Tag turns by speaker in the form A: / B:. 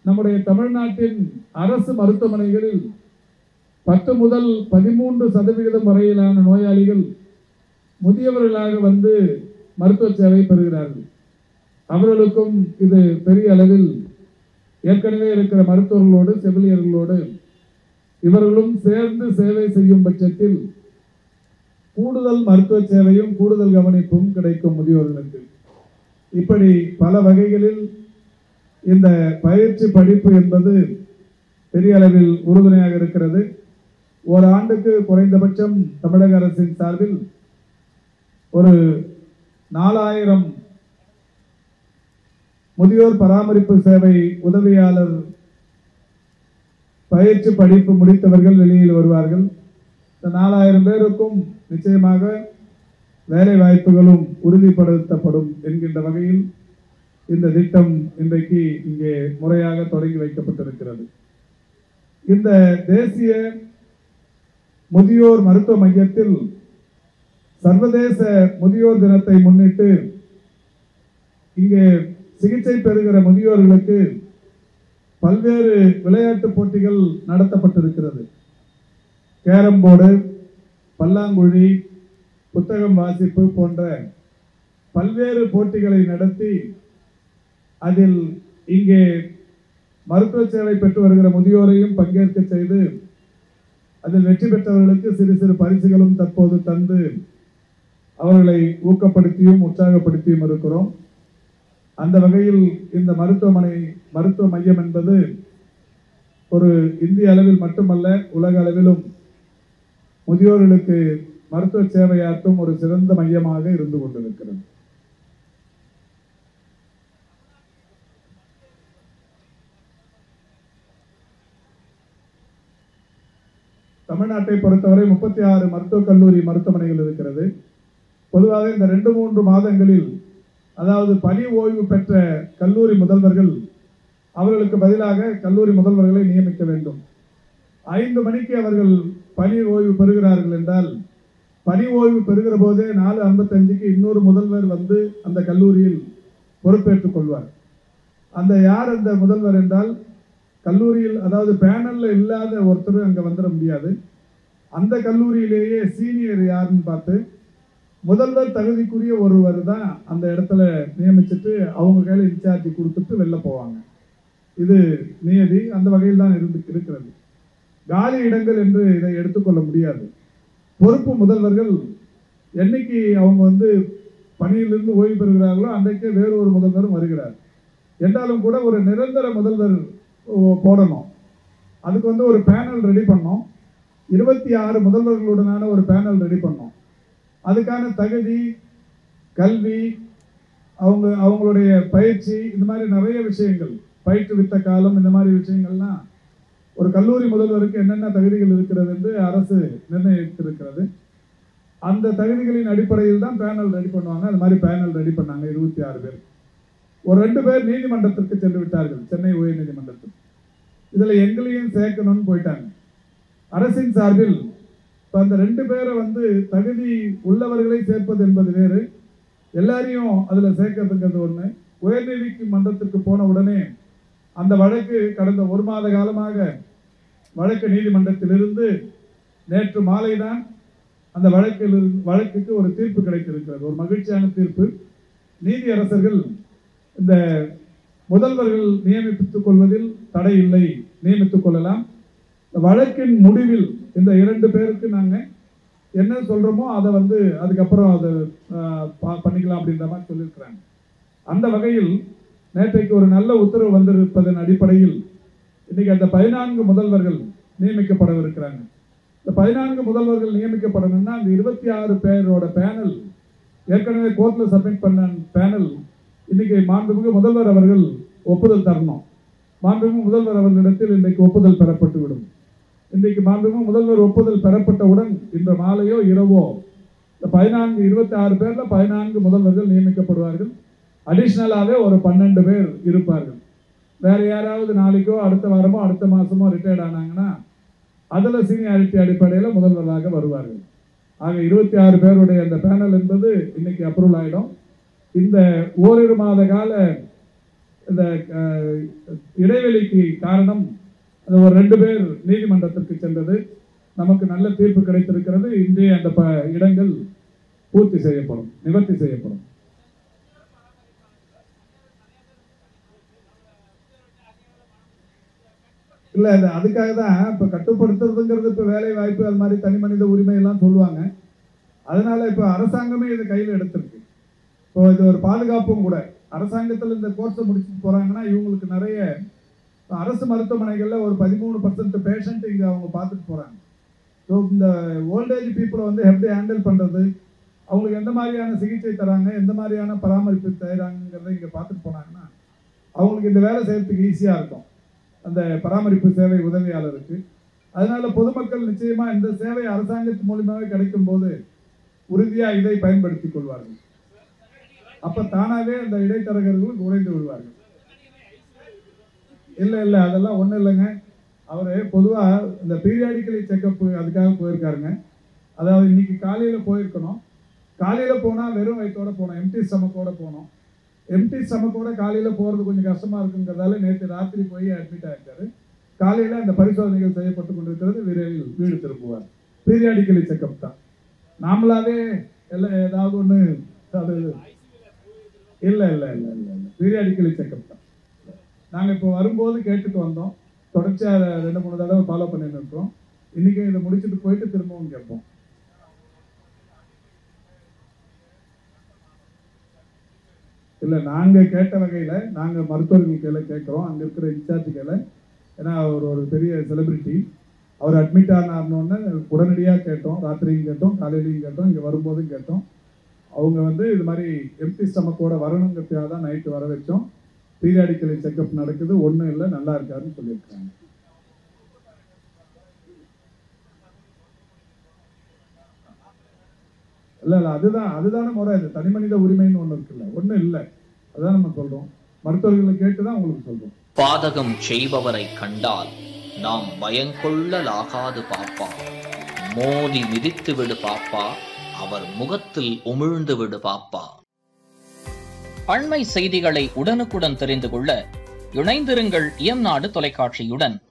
A: நம்முடைய தமிழ்நாட்டின் அரசு மருத்துவமனைகளில் பத்து முதல் பதிமூன்று சதவிகிதம் வரையிலான நோயாளிகள் முதியவர்களாக வந்து மருத்துவ சேவை பெறுகிறார்கள் அவர்களுக்கும் இது பெரிய அளவில் ஏற்கனவே இருக்கிற மருத்துவர்களோடு செவிலியர்களோடு இவர்களும் சேர்ந்து சேவை செய்யும் பட்சத்தில் கூடுதல் மருத்துவ சேவையும் கூடுதல் கவனிப்பும் கிடைக்கும் முதியோர்களுக்கு இப்படி பல வகைகளில் இந்த பயிற்சி படிப்பு என்பது பெரிய அளவில் உறுதுணையாக இருக்கிறது ஒரு ஆண்டுக்கு குறைந்தபட்சம் தமிழக அரசின் சார்பில் ஒரு நாலாயிரம் முதியோர் பராமரிப்பு சேவை உதவியாளர் பயிற்சி படிப்பு முடித்தவர்கள் வெளியில் வருவார்கள் இந்த நாலாயிரம் பேருக்கும் நிச்சயமாக வேலை வாய்ப்புகளும் உறுதிப்படுத்தப்படும் என்கின்ற வகையில் இந்த திட்டம் இன்றைக்கு இங்கே முறையாக தொடங்கி வைக்கப்பட்டிருக்கிறது இந்த தேசிய முதியோர் மருத்துவ மையத்தில் சர்வதேச முதியோர் தினத்தை முன்னிட்டு இங்கே சிகிச்சை பெறுகிற முதியோர்களுக்கு பல்வேறு விளையாட்டு போட்டிகள் நடத்தப்பட்டிருக்கிறது கேரம் போர்டு பல்லாங்குழி புத்தகம் வாசிப்பு போன்ற பல்வேறு போட்டிகளை நடத்தி அதில் இங்கே மருத்துவ சேவை பெற்று வருகிற முதியோரையும் பங்கேற்க செய்து அதில் வெற்றி பெற்றவர்களுக்கு சிறு சிறு பரிசுகளும் தற்போது தந்து அவர்களை ஊக்கப்படுத்தியும் உற்சாகப்படுத்தியும் இருக்கிறோம் அந்த வகையில் இந்த மருத்துவமனை மருத்துவ மையம் என்பது ஒரு இந்திய அளவில் மட்டுமல்ல உலக அளவிலும் முதியோர்களுக்கு மருத்துவ சேவையாற்றும் ஒரு சிறந்த மையமாக இருந்து கொண்டிருக்கிறது தமிழ்நாட்டை பொறுத்தவரை முப்பத்தி ஆறு மருத்துவக் கல்லூரி மருத்துவமனைகள் இருக்கிறது பொதுவாக இந்த ரெண்டு மூன்று மாதங்களில் அதாவது பணி ஓய்வு பெற்ற கல்லூரி முதல்வர்கள் அவர்களுக்கு பதிலாக கல்லூரி முதல்வர்களை நியமிக்க வேண்டும் ஐந்து மணிக்கு அவர்கள் பணி ஓய்வு பெறுகிறார்கள் என்றால் பணி ஓய்வு பெறுகிற போதே நாலு ஐம்பத்தஞ்சுக்கு இன்னொரு முதல்வர் வந்து அந்த கல்லூரியில் பொறுப்பேற்றுக் கொள்வார் அந்த யார் அந்த முதல்வர் என்றால் கல்லூரியில் அதாவது பேனல்ல இல்லாத ஒருத்தர் அங்க வந்துட முடியாது அந்த கல்லூரியிலேயே சீனியர் யாருன்னு பார்த்து முதல்வர் தகுதிக்குரிய ஒருவர் தான் அந்த இடத்துல நியமிச்சுட்டு அவங்க கையில இன்சார்ஜ் கொடுத்துட்டு வெளில போவாங்க இது நியதி அந்த வகையில் தான் இருந்து இருக்கிறது காலி இடங்கள் என்று இதை எடுத்துக்கொள்ள முடியாது பொறுப்பு முதல்வர்கள் என்னைக்கு அவங்க வந்து பணியிலிருந்து ஓய்வு பெறுகிறார்களோ அன்றைக்கே வேறு ஒரு முதல்வரும் வருகிறார் என்றாலும் கூட ஒரு நிரந்தர முதல்வர் ஓ, போடணும் அதுக்கு வந்து ஒரு பேனல் ரெடி பண்ணோம் இருபத்தி ஆறு முதல்வர்களுடனான ஒரு பேனல் ரெடி பண்ணோம் அதுக்கான தகுதி கல்வி அவங்க அவங்களுடைய பயிற்சி இந்த மாதிரி நிறைய விஷயங்கள் பயிற்றுவித்த காலம் இந்த மாதிரி விஷயங்கள்லாம் ஒரு கல்லூரி முதல்வருக்கு என்னென்ன தகுதிகள் இருக்கிறது என்று அரசு நிர்ணயித்திருக்கிறது அந்த தகுதிகளின் அடிப்படையில் தான் பேனல் ரெடி பண்ணுவாங்க அது மாதிரி பேனல் ரெடி பண்ணாங்க இருபத்தி ஆறு பேர் ஒரு ரெண்டு பேர் நீதிமன்றத்திற்கு சென்று விட்டார்கள் சென்னை உயர் நீதிமன்றத்துக்கு இதுல எங்களையும் சேர்க்கணும்னு போயிட்டாங்க அரசின் சார்பில் இப்ப அந்த ரெண்டு பேரை வந்து தகுதி உள்ளவர்களை சேர்ப்பது என்பது வேறு எல்லாரையும் அதுல சேர்க்கறதுங்கிறது ஒண்ணு உயர்நீதிக்கு மன்றத்திற்கு போன உடனே அந்த வழக்கு கடந்த ஒரு மாத காலமாக வழக்கு நீதிமன்றத்திலிருந்து நேற்று மாலைதான் அந்த வழக்கில் இருந்து- வழக்குக்கு ஒரு தீர்ப்பு கிடைத்திருக்கிறது ஒரு மகிழ்ச்சியான தீர்ப்பு நீதியரசர்கள் இந்த முதல்வர்கள் நியமித்துக் கொள்வதில் தடை இல்லை நியமித்துக் கொள்ளலாம் இந்த வழக்கின் முடிவில் இந்த இரண்டு பேருக்கு நாங்க என்ன சொல்றோமோ அதை வந்து அதுக்கப்புறம் அதை ஆஹ், பா- பண்ணிக்கலாம் அப்படின்ற மாதிரி சொல்லியிருக்கிறாங்க அந்த வகையில் நேற்றைக்கு ஒரு நல்ல உத்தரவு வந்திருப்பதன் அடிப்படையில் இன்னைக்கு அந்த பதினான்கு முதல்வர்கள் நியமிக்கப்படவிருக்கிறாங்க இந்த பதினான்கு முதல்வர்கள் நியமிக்கப்படணும்னா அந்த இருபத்தி ஆறு பேரோட பேனல் ஏற்கனவே கோர்ட்ல சப்மிட் பண்ண பேனல் இன்னைக்கு மாண்புமிகு முதல்வர் அவர்கள் ஒப்புதல் தரணும் மாண்புமிகு முதல்வர் அவர்களிடத்தில் இன்றைக்கு ஒப்புதல் பெறப்பட்டுவிடும் இன்றைக்கு மாண்புமிகு முதல்வர் ஒப்புதல் பெறப்பட்டவுடன் இன்று மாலையோ இரவோ இந்த பதினான்கு இருபத்தி ஆறு பேர்ல பதினான்கு முதல்வர்கள் நியமிக்கப்படுவார்கள் அடிஷ்னலாகவே ஒரு பன்னெண்டு பேர் இருப்பார்கள் வேற யாராவது நாளைக்கோ அடுத்த வாரமோ அடுத்த மாசமோ ரிட்டையர்ட் ஆனாங்கன்னா அதுல சீனியாரிட்டி அடிப்படையில் முதல்வராக வருவார்கள் ஆக இருபத்தி ஆறு பேருடைய அந்த பேனல் என்பது இன்னைக்கு அப்ரூவல் ஆயிடும் இந்த ஓரிரு மாத கால இந்த அஹ், இடைவெளிக்கு காரணம் அந்த ஒரு ரெண்டு பேர் நீதிமன்றத்திற்கு சென்றது நமக்கு நல்ல தீர்ப்பு கிடைத்திருக்கிறது இன்றைய அந்த ப- இடங்கள் பூர்த்தி செய்யப்படும் நிவர்த்தி செய்யப்படும் இல்ல இல்ல அதுக்காக தான் இப்ப கட்டுப்படுத்துறதுங்கிறது இப்ப வேலை வாய்ப்பு அது மாதிரி தனி மனித உரிமை எல்லாம் சொல்லுவாங்க அதனால இப்ப அரசாங்கமே இதை கையில் எடுத்திருக்கு இப்போ இது ஒரு பாதுகாப்பும் கூட அரசாங்கத்தில் இந்த கோர்ஸை முடிச்சுட்டு போறாங்கன்னா இவங்களுக்கு நிறைய இப்ப அரசு மருத்துவமனைகள்ல ஒரு பதிமூணு பர்சன்ட் பேஷண்ட் இங்க அவங்க பார்த்துட்டு போறாங்க ஸோ இந்த ஓல்டேஜ் பீப்புளை வந்து எப்படி ஹேண்டில் பண்றது அவங்களுக்கு எந்த மாதிரியான சிகிச்சை தராங்க எந்த மாதிரியான பராமரிப்பு தராங்கிறத இங்க பார்த்துட்டு போனாங்கன்னா அவங்களுக்கு இந்த வேலை செய்யறதுக்கு ஈஸியா இருக்கும் அந்த பராமரிப்பு சேவை உதவியாளருக்கு அதனால பொதுமக்கள் நிச்சயமா இந்த சேவை அரசாங்கத்து மூலியமாவே கிடைக்கும் போது உறுதியா இதை பயன்படுத்திக் கொள்வார்கள் அப்ப தானாவே அந்த இடைத்தரகர்கள் குறைந்து விடுவார்கள் இல்ல இல்ல அதெல்லாம் ஒண்ணும் இல்லைங்க அவரு பொதுவா இந்த பீரியாடிக்கலி செக்கப் அதுக்காக போயிருக்காருங்க அதாவது இன்னைக்கு காலையில போயிருக்கணும் காலையில போனா வெறும் வயிற்றோட போனோம் எம்டி ஸ்டமக்கோட போனோம் எம்டி ஸ்டமக்கோட காலையில போறது கொஞ்சம் கஷ்டமா இருக்குங்கிறதால நேற்று ராத்திரி போய் அட்மிட் ஆயிருக்காரு காலையில அந்த பரிசோதனைகள் செய்யப்பட்டு கொண்டிருக்கிறது விரைவில் வீடு திரும்புவார் பீரியாடிக்கலி செக்கப் தான் நாமளாவே எல்லாம் ஏதாவது ஒண்ணு அது இல்ல இல்ல இல்ல இல்ல இல்ல பீரியாடிக்கலி செக்கப் தான் நாங்க இப்போ வரும்போது கேட்டுட்டு வந்தோம் தொடர்ச்சியா அதை ரெண்டு மூணு தடவை ஃபாலோ பண்ணிட்டு இருக்கோம் இன்னைக்கு இதை முடிச்சுட்டு போயிட்டு திரும்பவும் கேட்போம் இல்ல நாங்க கேட்ட வகையில நாங்க மருத்துவர்கள் கையில கேட்கிறோம் அங்க இருக்கிற இன்சார்ஜ் கையில ஏன்னா அவர் ஒரு பெரிய செலிபிரிட்டி அவர் அட்மிட் ஆனார்னோடனே உடனடியாக கேட்டோம் ராத்திரியும் கேட்டோம் காலையிலையும் கேட்டோம் இங்கே வரும்போதும் கேட்டோம் அவங்க வந்து இது மாதிரி எம்டி ஸ்டமக்கோட வரணுங்கிறதுக்காக தான் நைட்டு வர வச்சோம் பீரியாடிக்கலி செக்கப் நடக்குது ஒன்றும் இல்லை நல்லா இருக்காருன்னு சொல்லியிருக்காங்க இல்ல இல்ல அதுதான் அதுதானே முறை இது தனி மனித உரிமைன்னு ஒண்ணு இருக்குல்ல ஒண்ணும் இல்லை அதான் நம்ம சொல்றோம் மருத்துவர்களை கேட்டு தான் உங்களுக்கு சொல்றோம்
B: பாதகம் செய்பவரை கண்டால் நாம் பயங்கொள்ளலாகாது பாப்பா மோதி மிதித்து விடு பாப்பா அவர் முகத்தில் உமிழ்ந்து விடு பாப்பா அண்மை செய்திகளை உடனுக்குடன் தெரிந்து கொள்ள இணைந்திருங்கள் இயம்நாடு தொலைக்காட்சியுடன்